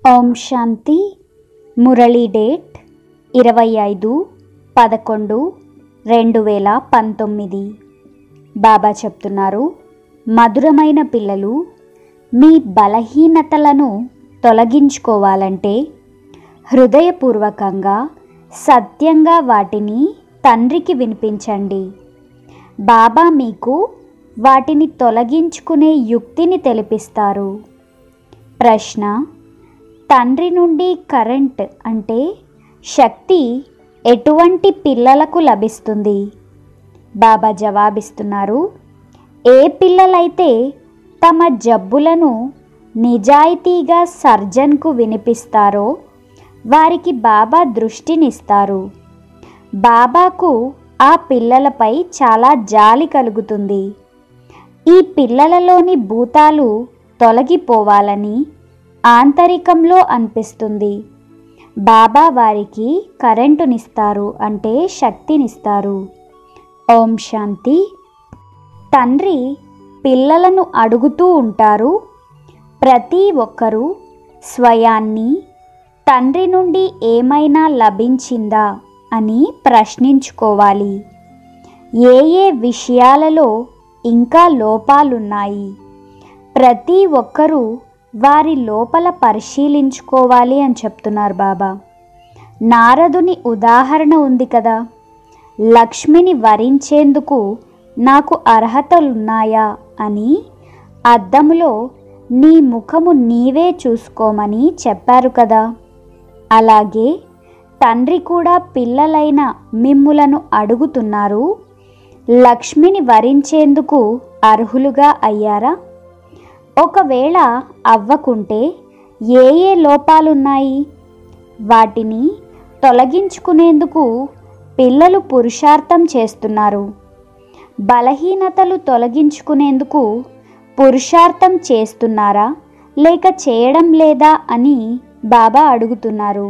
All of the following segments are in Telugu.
ఓం శాంతి మురళీ డేట్ ఇరవై ఐదు పదకొండు రెండు వేల పంతొమ్మిది బాబా చెప్తున్నారు మధురమైన పిల్లలు మీ బలహీనతలను తొలగించుకోవాలంటే హృదయపూర్వకంగా సత్యంగా వాటిని తండ్రికి వినిపించండి బాబా మీకు వాటిని తొలగించుకునే యుక్తిని తెలిపిస్తారు ప్రశ్న తండ్రి నుండి కరెంట్ అంటే శక్తి ఎటువంటి పిల్లలకు లభిస్తుంది బాబా జవాబిస్తున్నారు ఏ పిల్లలైతే తమ జబ్బులను నిజాయితీగా సర్జన్కు వినిపిస్తారో వారికి బాబా దృష్టినిస్తారు బాబాకు ఆ పిల్లలపై చాలా జాలి కలుగుతుంది ఈ పిల్లలలోని భూతాలు తొలగిపోవాలని ఆంతరికంలో అనిపిస్తుంది బాబా వారికి కరెంటునిస్తారు అంటే శక్తినిస్తారు ఓం శాంతి తండ్రి పిల్లలను అడుగుతూ ఉంటారు ప్రతి ఒక్కరూ స్వయాన్ని తండ్రి నుండి ఏమైనా లభించిందా అని ప్రశ్నించుకోవాలి ఏ ఏ విషయాలలో ఇంకా లోపాలున్నాయి ప్రతి ఒక్కరూ వారి లోపల పరిశీలించుకోవాలి అని చెప్తున్నారు బాబా నారదుని ఉదాహరణ ఉంది కదా లక్ష్మిని వరించేందుకు నాకు అర్హతలున్నాయా అని అద్దంలో నీ ముఖము నీవే చూసుకోమని చెప్పారు కదా అలాగే తండ్రి కూడా పిల్లలైన మిమ్ములను అడుగుతున్నారు లక్ష్మిని వరించేందుకు అర్హులుగా అయ్యారా ఒకవేళ అవ్వకుంటే ఏ ఏ లోపాలున్నాయి వాటిని తొలగించుకునేందుకు పిల్లలు పురుషార్థం చేస్తున్నారు బలహీనతలు తొలగించుకునేందుకు పురుషార్థం చేస్తున్నారా లేక చేయడం లేదా అని బాబా అడుగుతున్నారు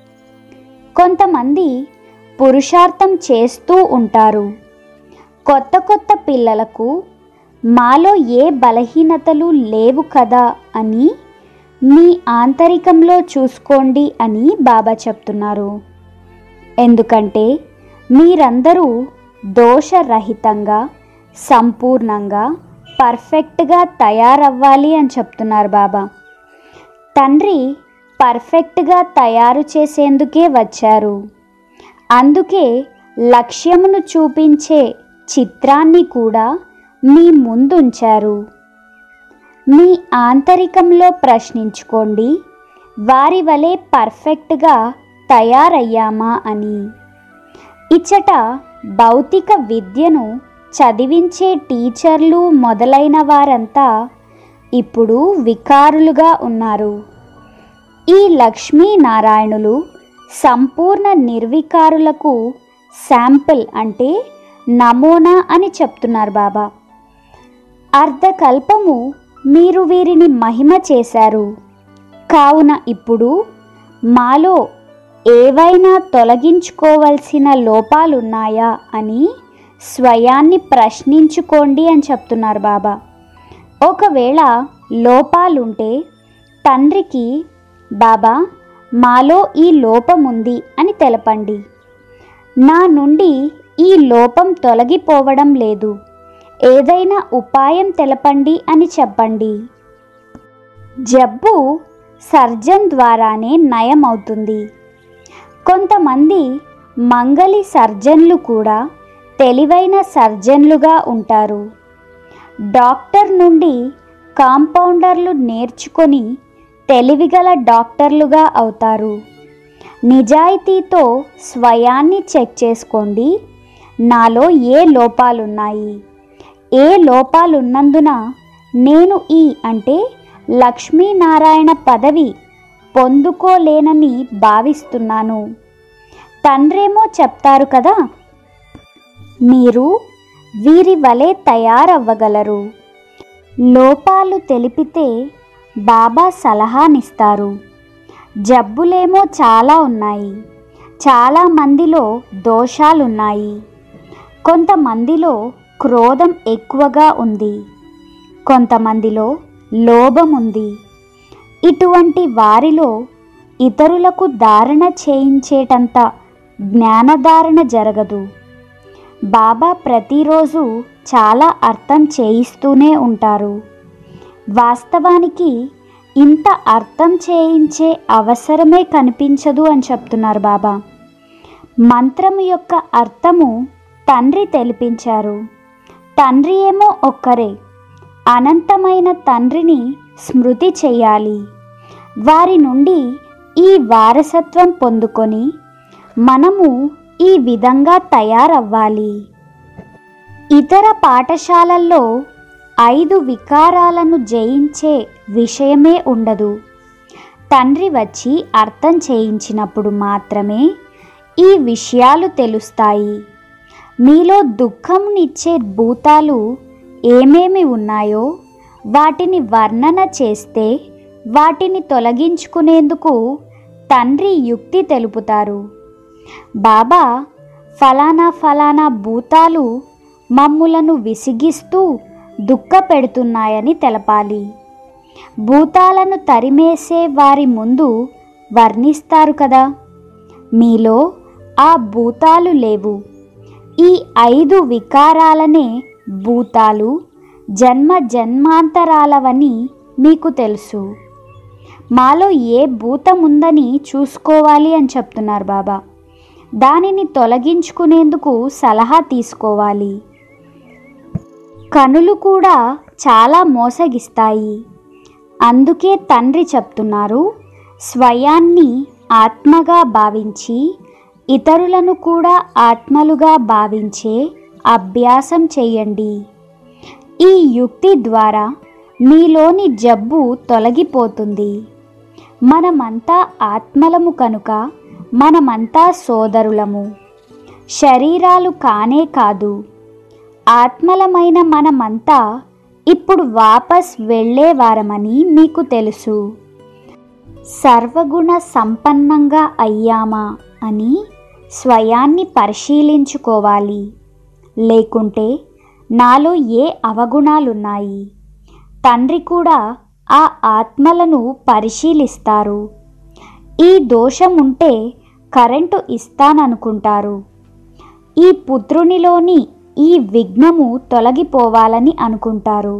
కొంతమంది పురుషార్థం చేస్తూ ఉంటారు కొత్త కొత్త పిల్లలకు మాలో ఏ బలహీనతలు లేవు కదా అని మీ ఆంతరికంలో చూసుకోండి అని బాబా చెప్తున్నారు ఎందుకంటే మీరందరూ దోషరహితంగా సంపూర్ణంగా పర్ఫెక్ట్గా తయారవ్వాలి అని చెప్తున్నారు బాబా తండ్రి పర్ఫెక్ట్గా తయారు చేసేందుకే వచ్చారు అందుకే లక్ష్యమును చూపించే చిత్రాన్ని కూడా మీ ముందుంచారు మీ ఆంతరికంలో ప్రశ్నించుకోండి వారి వలె పర్ఫెక్ట్గా తయారయ్యామా అని ఇచ్చట భౌతిక విద్యను చదివించే టీచర్లు మొదలైన వారంతా ఇప్పుడు వికారులుగా ఉన్నారు ఈ లక్ష్మీనారాయణులు సంపూర్ణ నిర్వికారులకు శాంపిల్ అంటే నమూనా అని చెప్తున్నారు బాబా అర్ధకల్పము మీరు వీరిని మహిమ చేశారు కావున ఇప్పుడు మాలో ఏవైనా తొలగించుకోవలసిన లోపాలున్నాయా అని స్వయాన్ని ప్రశ్నించుకోండి అని చెప్తున్నారు బాబా ఒకవేళ లోపాలుంటే తండ్రికి బాబా మాలో ఈ లోపం ఉంది అని తెలపండి నా నుండి ఈ లోపం తొలగిపోవడం లేదు ఏదైనా ఉపాయం తెలపండి అని చెప్పండి జబ్బు సర్జన్ ద్వారానే నయం అవుతుంది కొంతమంది మంగలి సర్జన్లు కూడా తెలివైన సర్జన్లుగా ఉంటారు డాక్టర్ నుండి కాంపౌండర్లు నేర్చుకొని తెలివిగల డాక్టర్లుగా అవుతారు నిజాయితీతో స్వయాన్ని చెక్ చేసుకోండి నాలో ఏ లోపాలున్నాయి ఏ లోపాలున్నందున నేను ఈ అంటే లక్ష్మీనారాయణ పదవి పొందుకోలేనని భావిస్తున్నాను తండ్రేమో చెప్తారు కదా మీరు వీరి వలె తయారవ్వగలరు లోపాలు తెలిపితే బాబా సలహానిస్తారు జబ్బులేమో చాలా ఉన్నాయి చాలా మందిలో దోషాలున్నాయి కొంతమందిలో క్రోధం ఎక్కువగా ఉంది కొంతమందిలో లోభం ఉంది ఇటువంటి వారిలో ఇతరులకు ధారణ చేయించేటంత జ్ఞానధారణ జరగదు బాబా ప్రతిరోజు చాలా అర్థం చేయిస్తూనే ఉంటారు వాస్తవానికి ఇంత అర్థం చేయించే అవసరమే కనిపించదు అని చెప్తున్నారు బాబా మంత్రం యొక్క అర్థము తండ్రి తెలిపించారు తండ్రి ఏమో ఒక్కరే అనంతమైన తండ్రిని స్మృతి చేయాలి వారి నుండి ఈ వారసత్వం పొందుకొని మనము ఈ విధంగా తయారవ్వాలి ఇతర పాఠశాలల్లో ఐదు వికారాలను జయించే విషయమే ఉండదు తండ్రి వచ్చి అర్థం చేయించినప్పుడు మాత్రమే ఈ విషయాలు తెలుస్తాయి మీలో దుఃఖంనిచ్చే భూతాలు ఏమేమి ఉన్నాయో వాటిని వర్ణన చేస్తే వాటిని తొలగించుకునేందుకు తండ్రి యుక్తి తెలుపుతారు బాబా ఫలానా ఫలానా భూతాలు మమ్ములను విసిగిస్తూ దుఃఖపెడుతున్నాయని తెలపాలి భూతాలను తరిమేసే వారి ముందు వర్ణిస్తారు కదా మీలో ఆ భూతాలు లేవు ఈ ఐదు వికారాలనే భూతాలు జన్మ జన్మాంతరాలవని మీకు తెలుసు మాలో ఏ భూతం ఉందని చూసుకోవాలి అని చెప్తున్నారు బాబా దానిని తొలగించుకునేందుకు సలహా తీసుకోవాలి కనులు కూడా చాలా మోసగిస్తాయి అందుకే తండ్రి చెప్తున్నారు స్వయాన్ని ఆత్మగా భావించి ఇతరులను కూడా ఆత్మలుగా భావించే అభ్యాసం చేయండి ఈ యుక్తి ద్వారా మీలోని జబ్బు తొలగిపోతుంది మనమంతా ఆత్మలము కనుక మనమంతా సోదరులము శరీరాలు కానే కాదు ఆత్మలమైన మనమంతా ఇప్పుడు వాపస్ వెళ్ళేవారమని మీకు తెలుసు సర్వగుణ సంపన్నంగా అయ్యామా అని స్వయాన్ని పరిశీలించుకోవాలి లేకుంటే నాలో ఏ అవగుణాలున్నాయి తండ్రి కూడా ఆ ఆత్మలను పరిశీలిస్తారు ఈ దోషం ఉంటే కరెంటు ఇస్తాననుకుంటారు ఈ పుత్రునిలోని ఈ విఘ్నము తొలగిపోవాలని అనుకుంటారు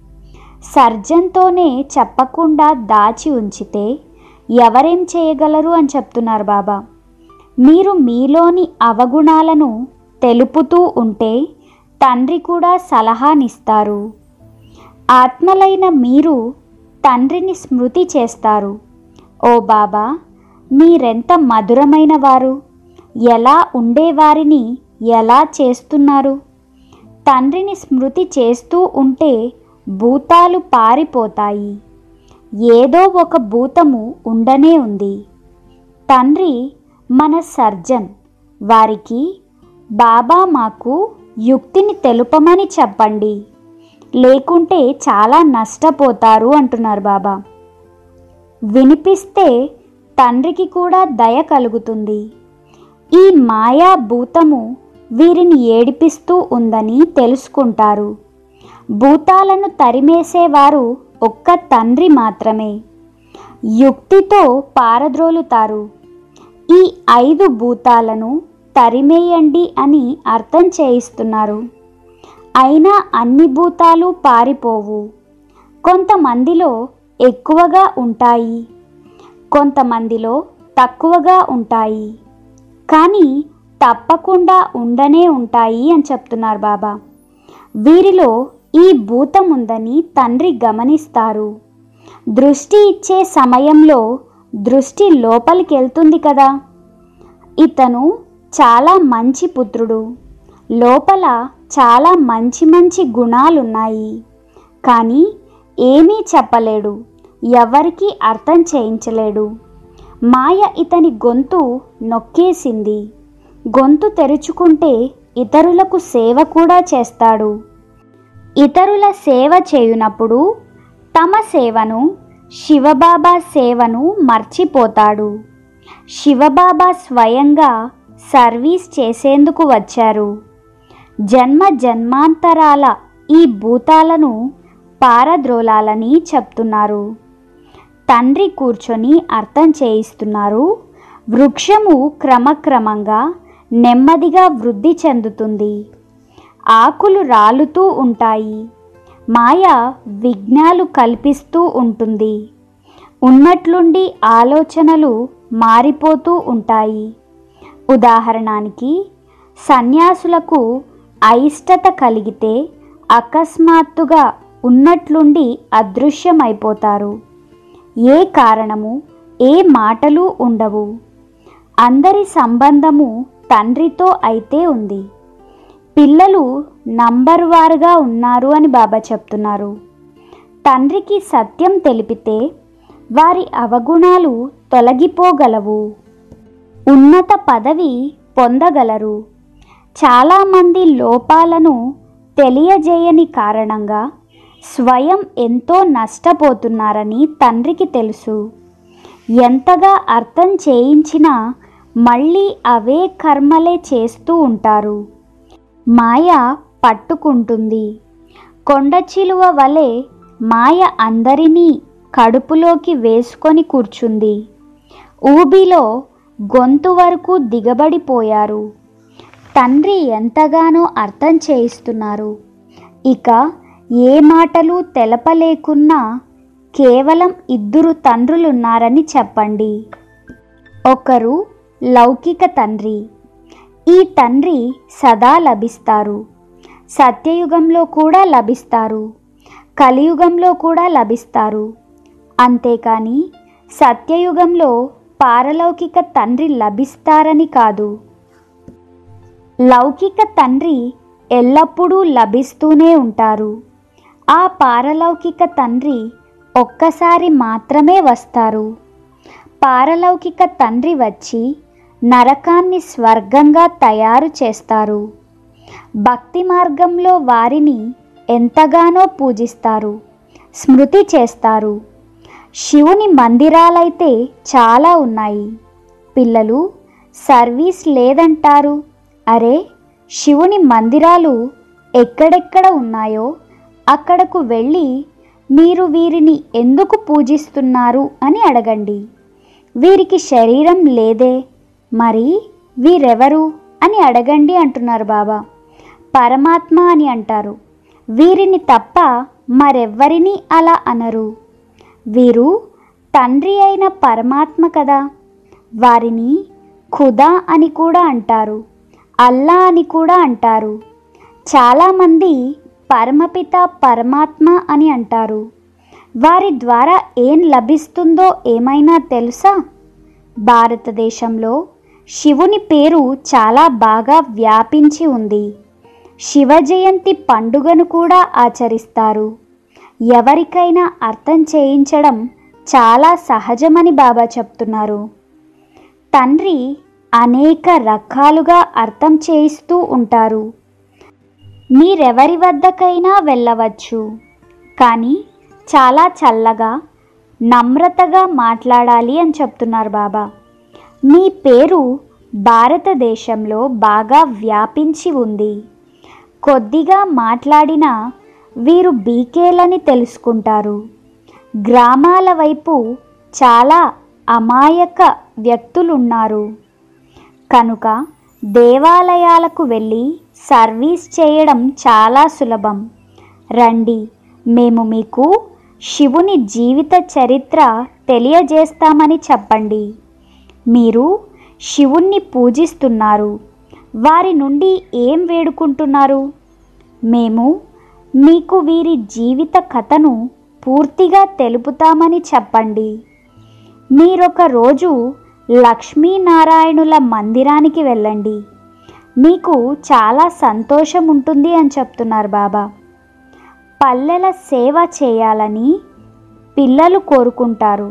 సర్జన్తోనే చెప్పకుండా దాచి ఉంచితే ఎవరేం చేయగలరు అని చెప్తున్నారు బాబా మీరు మీలోని అవగుణాలను తెలుపుతూ ఉంటే తండ్రి కూడా సలహానిస్తారు ఆత్మలైన మీరు తండ్రిని స్మృతి చేస్తారు ఓ బాబా మీరెంత మధురమైన వారు ఎలా ఉండేవారిని ఎలా చేస్తున్నారు తండ్రిని స్మృతి చేస్తూ ఉంటే భూతాలు పారిపోతాయి ఏదో ఒక భూతము ఉండనే ఉంది తండ్రి మన సర్జన్ వారికి బాబా మాకు యుక్తిని తెలుపమని చెప్పండి లేకుంటే చాలా నష్టపోతారు అంటున్నారు బాబా వినిపిస్తే తండ్రికి కూడా దయ కలుగుతుంది ఈ మాయా భూతము వీరిని ఏడిపిస్తూ ఉందని తెలుసుకుంటారు భూతాలను తరిమేసేవారు ఒక్క తండ్రి మాత్రమే యుక్తితో పారద్రోలుతారు ఈ ఐదు భూతాలను తరిమేయండి అని అర్థం చేయిస్తున్నారు అయినా అన్ని భూతాలు పారిపోవు కొంతమందిలో ఎక్కువగా ఉంటాయి కొంతమందిలో తక్కువగా ఉంటాయి కానీ తప్పకుండా ఉండనే ఉంటాయి అని చెప్తున్నారు బాబా వీరిలో ఈ భూతం ఉందని తండ్రి గమనిస్తారు దృష్టి ఇచ్చే సమయంలో దృష్టి లోపలికి వెళ్తుంది కదా ఇతను చాలా మంచి పుత్రుడు లోపల చాలా మంచి మంచి గుణాలున్నాయి కానీ ఏమీ చెప్పలేడు ఎవరికీ అర్థం చేయించలేడు మాయ ఇతని గొంతు నొక్కేసింది గొంతు తెరుచుకుంటే ఇతరులకు సేవ కూడా చేస్తాడు ఇతరుల సేవ చేయునప్పుడు తమ సేవను శివబాబా సేవను మర్చిపోతాడు శివబాబా స్వయంగా సర్వీస్ చేసేందుకు వచ్చారు జన్మ జన్మాంతరాల ఈ భూతాలను పారద్రోలాలని చెప్తున్నారు తండ్రి కూర్చొని అర్థం చేయిస్తున్నారు వృక్షము క్రమక్రమంగా నెమ్మదిగా వృద్ధి చెందుతుంది ఆకులు రాలుతూ ఉంటాయి మాయ విఘ్నాలు కల్పిస్తూ ఉంటుంది ఉన్నట్లుండి ఆలోచనలు మారిపోతూ ఉంటాయి ఉదాహరణానికి సన్యాసులకు అయిష్టత కలిగితే అకస్మాత్తుగా ఉన్నట్లుండి అదృశ్యమైపోతారు ఏ కారణము ఏ మాటలు ఉండవు అందరి సంబంధము తండ్రితో అయితే ఉంది పిల్లలు నంబర్ వారుగా ఉన్నారు అని బాబా చెప్తున్నారు తండ్రికి సత్యం తెలిపితే వారి అవగుణాలు తొలగిపోగలవు ఉన్నత పదవి పొందగలరు చాలామంది లోపాలను తెలియజేయని కారణంగా స్వయం ఎంతో నష్టపోతున్నారని తండ్రికి తెలుసు ఎంతగా అర్థం చేయించినా మళ్ళీ అవే కర్మలే చేస్తూ ఉంటారు మాయ పట్టుకుంటుంది కొండ చిలువ వలె మాయ అందరినీ కడుపులోకి వేసుకొని కూర్చుంది ఊబిలో గొంతు వరకు దిగబడిపోయారు తండ్రి ఎంతగానో అర్థం చేయిస్తున్నారు ఇక ఏ మాటలు తెలపలేకున్నా కేవలం ఇద్దరు తండ్రులున్నారని చెప్పండి ఒకరు లౌకిక తండ్రి ఈ తండ్రి సదా లభిస్తారు సత్యయుగంలో కూడా లభిస్తారు కలియుగంలో కూడా లభిస్తారు అంతేకాని సత్యయుగంలో పారలౌకిక తండ్రి లభిస్తారని కాదు లౌకిక తండ్రి ఎల్లప్పుడూ లభిస్తూనే ఉంటారు ఆ పారలౌకిక తండ్రి ఒక్కసారి మాత్రమే వస్తారు పారలౌకిక తండ్రి వచ్చి నరకాన్ని స్వర్గంగా తయారు చేస్తారు భక్తి మార్గంలో వారిని ఎంతగానో పూజిస్తారు స్మృతి చేస్తారు శివుని మందిరాలైతే చాలా ఉన్నాయి పిల్లలు సర్వీస్ లేదంటారు అరే శివుని మందిరాలు ఎక్కడెక్కడ ఉన్నాయో అక్కడకు వెళ్ళి మీరు వీరిని ఎందుకు పూజిస్తున్నారు అని అడగండి వీరికి శరీరం లేదే మరి వీరెవరు అని అడగండి అంటున్నారు బాబా పరమాత్మ అని అంటారు వీరిని తప్ప మరెవ్వరిని అలా అనరు వీరు తండ్రి అయిన పరమాత్మ కదా వారిని ఖుదా అని కూడా అంటారు అల్లా అని కూడా అంటారు చాలామంది పరమపిత పరమాత్మ అని అంటారు వారి ద్వారా ఏం లభిస్తుందో ఏమైనా తెలుసా భారతదేశంలో శివుని పేరు చాలా బాగా వ్యాపించి ఉంది శివ జయంతి పండుగను కూడా ఆచరిస్తారు ఎవరికైనా అర్థం చేయించడం చాలా సహజమని బాబా చెప్తున్నారు తండ్రి అనేక రకాలుగా అర్థం చేయిస్తూ ఉంటారు మీరెవరి వద్దకైనా వెళ్ళవచ్చు కానీ చాలా చల్లగా నమ్రతగా మాట్లాడాలి అని చెప్తున్నారు బాబా మీ పేరు భారతదేశంలో బాగా వ్యాపించి ఉంది కొద్దిగా మాట్లాడినా వీరు బీకేలని తెలుసుకుంటారు గ్రామాల వైపు చాలా అమాయక వ్యక్తులున్నారు కనుక దేవాలయాలకు వెళ్ళి సర్వీస్ చేయడం చాలా సులభం రండి మేము మీకు శివుని జీవిత చరిత్ర తెలియజేస్తామని చెప్పండి మీరు శివుణ్ణి పూజిస్తున్నారు వారి నుండి ఏం వేడుకుంటున్నారు మేము మీకు వీరి జీవిత కథను పూర్తిగా తెలుపుతామని చెప్పండి మీరొక రోజు లక్ష్మీనారాయణుల మందిరానికి వెళ్ళండి మీకు చాలా సంతోషం ఉంటుంది అని చెప్తున్నారు బాబా పల్లెల సేవ చేయాలని పిల్లలు కోరుకుంటారు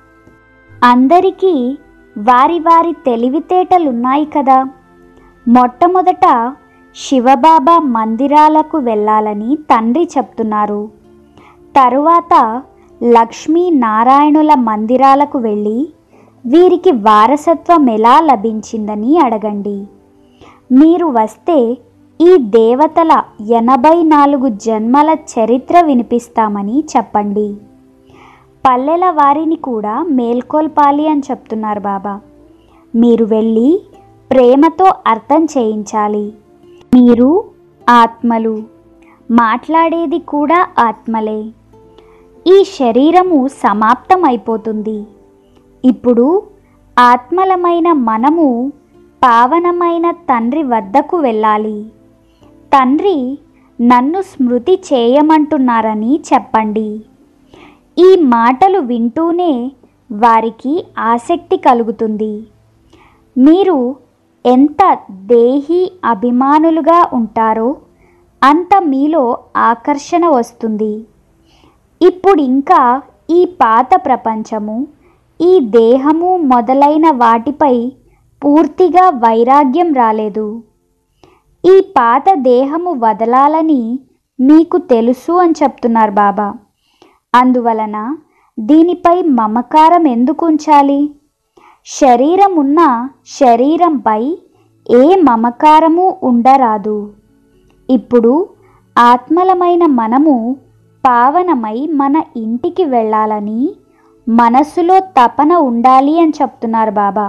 అందరికీ వారి వారి తెలివితేటలున్నాయి కదా మొట్టమొదట శివబాబా మందిరాలకు వెళ్ళాలని తండ్రి చెప్తున్నారు తరువాత లక్ష్మీ నారాయణుల మందిరాలకు వెళ్ళి వీరికి వారసత్వం ఎలా లభించిందని అడగండి మీరు వస్తే ఈ దేవతల ఎనభై నాలుగు జన్మల చరిత్ర వినిపిస్తామని చెప్పండి పల్లెల వారిని కూడా మేల్కొల్పాలి అని చెప్తున్నారు బాబా మీరు వెళ్ళి ప్రేమతో అర్థం చేయించాలి మీరు ఆత్మలు మాట్లాడేది కూడా ఆత్మలే ఈ శరీరము సమాప్తం అయిపోతుంది ఇప్పుడు ఆత్మలమైన మనము పావనమైన తండ్రి వద్దకు వెళ్ళాలి తండ్రి నన్ను స్మృతి చేయమంటున్నారని చెప్పండి ఈ మాటలు వింటూనే వారికి ఆసక్తి కలుగుతుంది మీరు ఎంత దేహి అభిమానులుగా ఉంటారో అంత మీలో ఆకర్షణ వస్తుంది ఇప్పుడు ఇంకా ఈ పాత ప్రపంచము ఈ దేహము మొదలైన వాటిపై పూర్తిగా వైరాగ్యం రాలేదు ఈ పాత దేహము వదలాలని మీకు తెలుసు అని చెప్తున్నారు బాబా అందువలన దీనిపై మమకారం ఎందుకు ఉంచాలి శరీరం ఉన్న శరీరంపై ఏ మమకారము ఉండరాదు ఇప్పుడు ఆత్మలమైన మనము పావనమై మన ఇంటికి వెళ్ళాలని మనసులో తపన ఉండాలి అని చెప్తున్నారు బాబా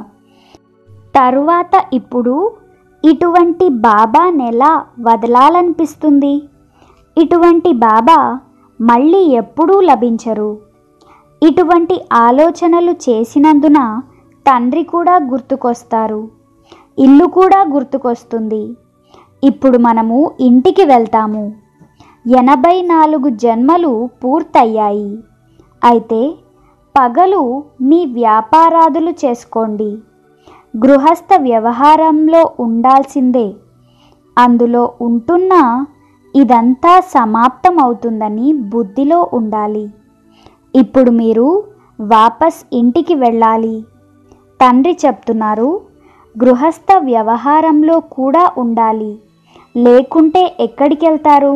తరువాత ఇప్పుడు ఇటువంటి బాబాని ఎలా వదలాలనిపిస్తుంది ఇటువంటి బాబా మళ్ళీ ఎప్పుడూ లభించరు ఇటువంటి ఆలోచనలు చేసినందున తండ్రి కూడా గుర్తుకొస్తారు ఇల్లు కూడా గుర్తుకొస్తుంది ఇప్పుడు మనము ఇంటికి వెళ్తాము ఎనభై నాలుగు జన్మలు పూర్తయ్యాయి అయితే పగలు మీ వ్యాపారాదులు చేసుకోండి గృహస్థ వ్యవహారంలో ఉండాల్సిందే అందులో ఉంటున్నా ఇదంతా సమాప్తం అవుతుందని బుద్ధిలో ఉండాలి ఇప్పుడు మీరు వాపస్ ఇంటికి వెళ్ళాలి తండ్రి చెప్తున్నారు గృహస్థ వ్యవహారంలో కూడా ఉండాలి లేకుంటే ఎక్కడికి వెళ్తారు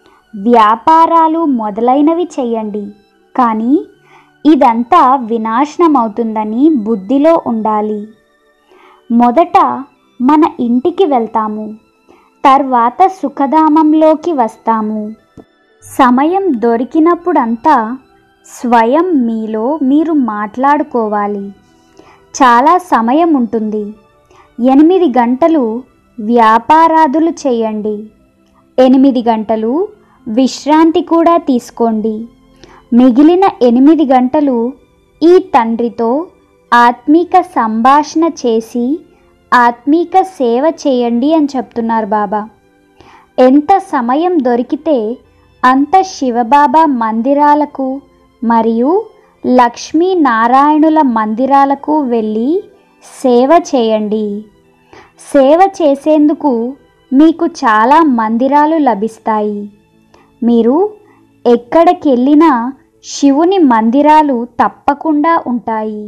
వ్యాపారాలు మొదలైనవి చేయండి కానీ ఇదంతా వినాశనం అవుతుందని బుద్ధిలో ఉండాలి మొదట మన ఇంటికి వెళ్తాము తర్వాత సుఖధామంలోకి వస్తాము సమయం దొరికినప్పుడంతా స్వయం మీలో మీరు మాట్లాడుకోవాలి చాలా సమయం ఉంటుంది ఎనిమిది గంటలు వ్యాపారాదులు చేయండి ఎనిమిది గంటలు విశ్రాంతి కూడా తీసుకోండి మిగిలిన ఎనిమిది గంటలు ఈ తండ్రితో ఆత్మీక సంభాషణ చేసి ఆత్మీక సేవ చేయండి అని చెప్తున్నారు బాబా ఎంత సమయం దొరికితే అంత శివబాబా మందిరాలకు మరియు లక్ష్మీనారాయణుల మందిరాలకు వెళ్ళి సేవ చేయండి సేవ చేసేందుకు మీకు చాలా మందిరాలు లభిస్తాయి మీరు ఎక్కడికెళ్ళినా శివుని మందిరాలు తప్పకుండా ఉంటాయి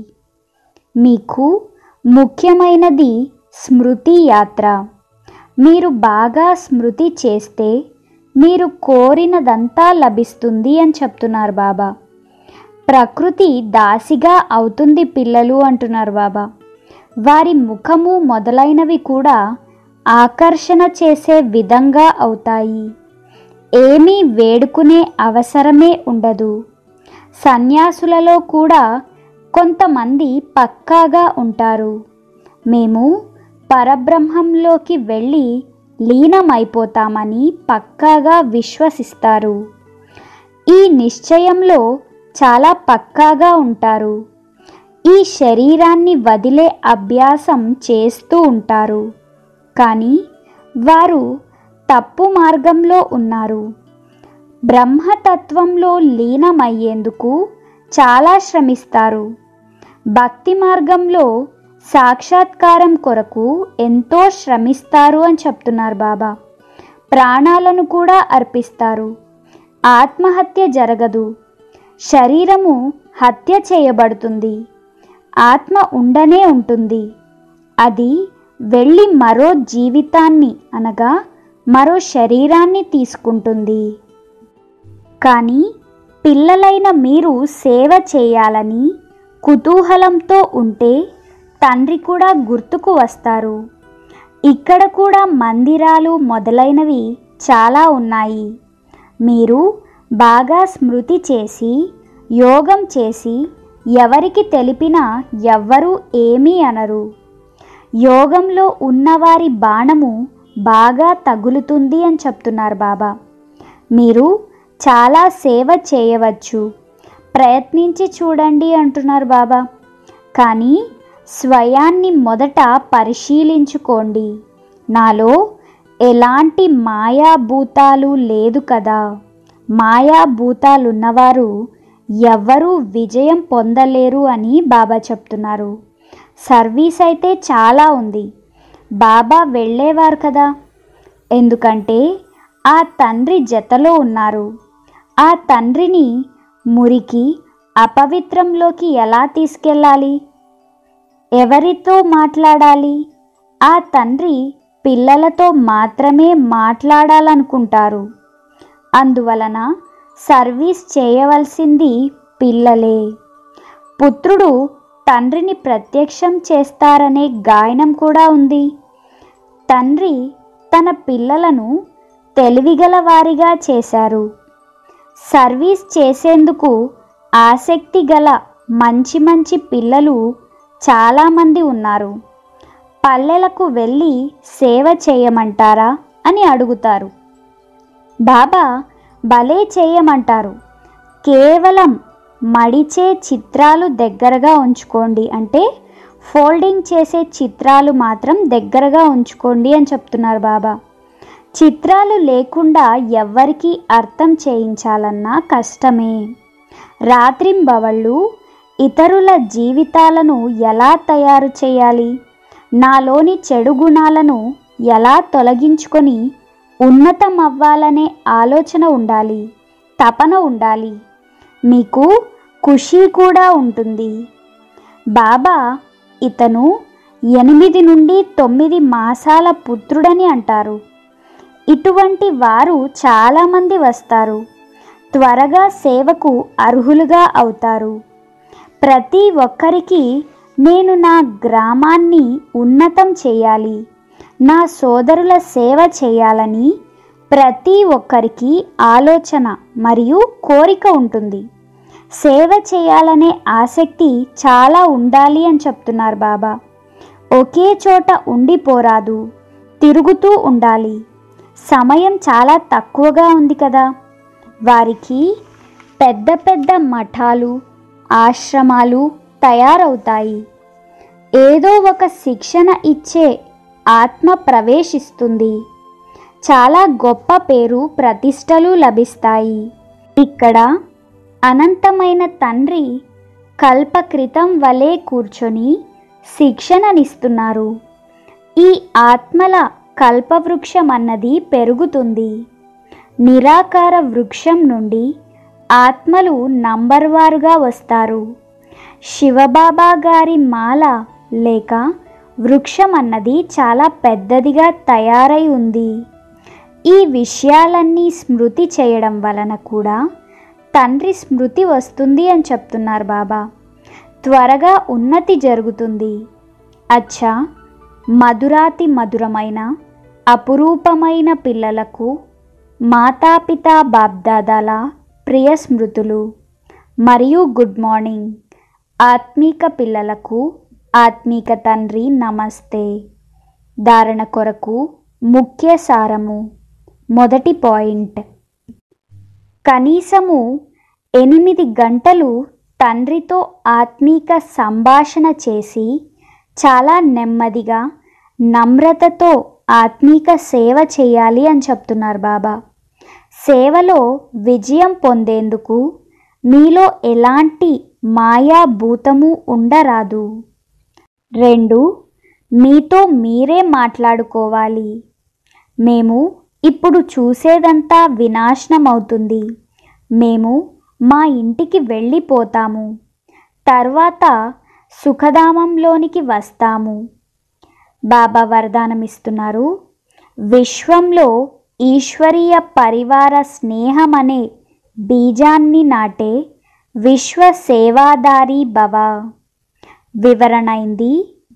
మీకు ముఖ్యమైనది స్మృతి యాత్ర మీరు బాగా స్మృతి చేస్తే మీరు కోరినదంతా లభిస్తుంది అని చెప్తున్నారు బాబా ప్రకృతి దాసిగా అవుతుంది పిల్లలు అంటున్నారు బాబా వారి ముఖము మొదలైనవి కూడా ఆకర్షణ చేసే విధంగా అవుతాయి ఏమీ వేడుకునే అవసరమే ఉండదు సన్యాసులలో కూడా కొంతమంది పక్కాగా ఉంటారు మేము పరబ్రహ్మంలోకి వెళ్ళి లీనమైపోతామని పక్కాగా విశ్వసిస్తారు ఈ నిశ్చయంలో చాలా పక్కాగా ఉంటారు ఈ శరీరాన్ని వదిలే అభ్యాసం చేస్తూ ఉంటారు కానీ వారు తప్పు మార్గంలో ఉన్నారు బ్రహ్మతత్వంలో లీనమయ్యేందుకు చాలా శ్రమిస్తారు భక్తి మార్గంలో సాక్షాత్కారం కొరకు ఎంతో శ్రమిస్తారు అని చెప్తున్నారు బాబా ప్రాణాలను కూడా అర్పిస్తారు ఆత్మహత్య జరగదు శరీరము హత్య చేయబడుతుంది ఆత్మ ఉండనే ఉంటుంది అది వెళ్ళి మరో జీవితాన్ని అనగా మరో శరీరాన్ని తీసుకుంటుంది కానీ పిల్లలైన మీరు సేవ చేయాలని కుతూహలంతో ఉంటే తండ్రి కూడా గుర్తుకు వస్తారు ఇక్కడ కూడా మందిరాలు మొదలైనవి చాలా ఉన్నాయి మీరు బాగా స్మృతి చేసి యోగం చేసి ఎవరికి తెలిపినా ఎవ్వరూ ఏమీ అనరు యోగంలో ఉన్నవారి బాణము బాగా తగులుతుంది అని చెప్తున్నారు బాబా మీరు చాలా సేవ చేయవచ్చు ప్రయత్నించి చూడండి అంటున్నారు బాబా కానీ స్వయాన్ని మొదట పరిశీలించుకోండి నాలో ఎలాంటి మాయాభూతాలు లేదు కదా మాయాభూతాలున్నవారు ఎవ్వరూ విజయం పొందలేరు అని బాబా చెప్తున్నారు సర్వీస్ అయితే చాలా ఉంది బాబా వెళ్ళేవారు కదా ఎందుకంటే ఆ తండ్రి జతలో ఉన్నారు ఆ తండ్రిని మురికి అపవిత్రంలోకి ఎలా తీసుకెళ్ళాలి ఎవరితో మాట్లాడాలి ఆ తండ్రి పిల్లలతో మాత్రమే మాట్లాడాలనుకుంటారు అందువలన సర్వీస్ చేయవలసింది పిల్లలే పుత్రుడు తండ్రిని ప్రత్యక్షం చేస్తారనే గాయనం కూడా ఉంది తండ్రి తన పిల్లలను తెలివిగల వారిగా చేశారు సర్వీస్ చేసేందుకు ఆసక్తి గల మంచి మంచి పిల్లలు చాలామంది ఉన్నారు పల్లెలకు వెళ్ళి సేవ చేయమంటారా అని అడుగుతారు బాబా భలే చేయమంటారు కేవలం మడిచే చిత్రాలు దగ్గరగా ఉంచుకోండి అంటే ఫోల్డింగ్ చేసే చిత్రాలు మాత్రం దగ్గరగా ఉంచుకోండి అని చెప్తున్నారు బాబా చిత్రాలు లేకుండా ఎవ్వరికీ అర్థం చేయించాలన్నా కష్టమే రాత్రింబవళ్ళు ఇతరుల జీవితాలను ఎలా తయారు చేయాలి నాలోని చెడు గుణాలను ఎలా తొలగించుకొని ఉన్నతం అవ్వాలనే ఆలోచన ఉండాలి తపన ఉండాలి మీకు ఖుషీ కూడా ఉంటుంది బాబా ఇతను ఎనిమిది నుండి తొమ్మిది మాసాల పుత్రుడని అంటారు ఇటువంటి వారు చాలామంది వస్తారు త్వరగా సేవకు అర్హులుగా అవుతారు ప్రతి ఒక్కరికి నేను నా గ్రామాన్ని ఉన్నతం చేయాలి నా సోదరుల సేవ చేయాలని ప్రతి ఒక్కరికి ఆలోచన మరియు కోరిక ఉంటుంది సేవ చేయాలనే ఆసక్తి చాలా ఉండాలి అని చెప్తున్నారు బాబా ఒకే చోట ఉండిపోరాదు తిరుగుతూ ఉండాలి సమయం చాలా తక్కువగా ఉంది కదా వారికి పెద్ద పెద్ద మఠాలు ఆశ్రమాలు తయారవుతాయి ఏదో ఒక శిక్షణ ఇచ్చే ఆత్మ ప్రవేశిస్తుంది చాలా గొప్ప పేరు ప్రతిష్టలు లభిస్తాయి ఇక్కడ అనంతమైన తండ్రి కల్పకృతం వలె కూర్చొని శిక్షణనిస్తున్నారు ఈ ఆత్మల కల్పవృక్షం అన్నది పెరుగుతుంది నిరాకార వృక్షం నుండి ఆత్మలు నంబర్ వారుగా వస్తారు శివబాబా గారి మాల లేక వృక్షం అన్నది చాలా పెద్దదిగా తయారై ఉంది ఈ విషయాలన్నీ స్మృతి చేయడం వలన కూడా తండ్రి స్మృతి వస్తుంది అని చెప్తున్నారు బాబా త్వరగా ఉన్నతి జరుగుతుంది అచ్చా మధురాతి మధురమైన అపురూపమైన పిల్లలకు మాతాపిత బాబ్దాదాల ప్రియ స్మృతులు మరియు గుడ్ మార్నింగ్ ఆత్మీక పిల్లలకు ఆత్మీక తండ్రి నమస్తే ధారణ కొరకు ముఖ్య సారము మొదటి పాయింట్ కనీసము ఎనిమిది గంటలు తండ్రితో ఆత్మీక సంభాషణ చేసి చాలా నెమ్మదిగా నమ్రతతో ఆత్మీక సేవ చేయాలి అని చెప్తున్నారు బాబా సేవలో విజయం పొందేందుకు మీలో ఎలాంటి మాయాభూతము ఉండరాదు రెండు మీతో మీరే మాట్లాడుకోవాలి మేము ఇప్పుడు చూసేదంతా వినాశనం అవుతుంది మేము మా ఇంటికి వెళ్ళిపోతాము తర్వాత సుఖధామంలోనికి వస్తాము బాబా వరదానం ఇస్తున్నారు విశ్వంలో ఈశ్వరీయ పరివార స్నేహం అనే బీజాన్ని నాటే విశ్వ సేవాదారి భవ వివరణ అయింది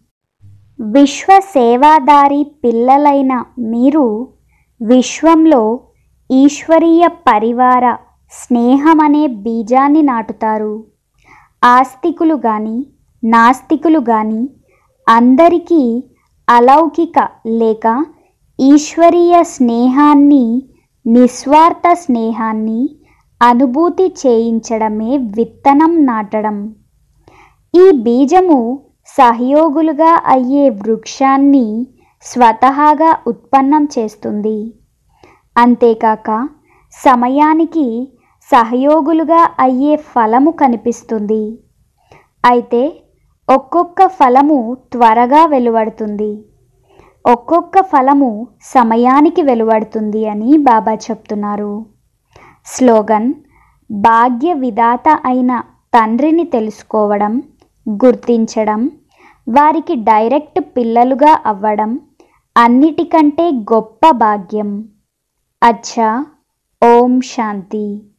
విశ్వ సేవాదారి పిల్లలైన మీరు విశ్వంలో ఈశ్వరీయ పరివార స్నేహం అనే బీజాన్ని నాటుతారు ఆస్తికులు కానీ నాస్తికులు కానీ అందరికీ అలౌకిక లేక ఈశ్వరీయ స్నేహాన్ని నిస్వార్థ స్నేహాన్ని అనుభూతి చేయించడమే విత్తనం నాటడం ఈ బీజము సహయోగులుగా అయ్యే వృక్షాన్ని స్వతహాగా ఉత్పన్నం చేస్తుంది అంతేకాక సమయానికి సహయోగులుగా అయ్యే ఫలము కనిపిస్తుంది అయితే ఒక్కొక్క ఫలము త్వరగా వెలువడుతుంది ఒక్కొక్క ఫలము సమయానికి వెలువడుతుంది అని బాబా చెప్తున్నారు స్లోగన్ భాగ్య విధాత అయిన తండ్రిని తెలుసుకోవడం గుర్తించడం వారికి డైరెక్ట్ పిల్లలుగా అవ్వడం అన్నిటికంటే గొప్ప భాగ్యం అచ్చా ఓం శాంతి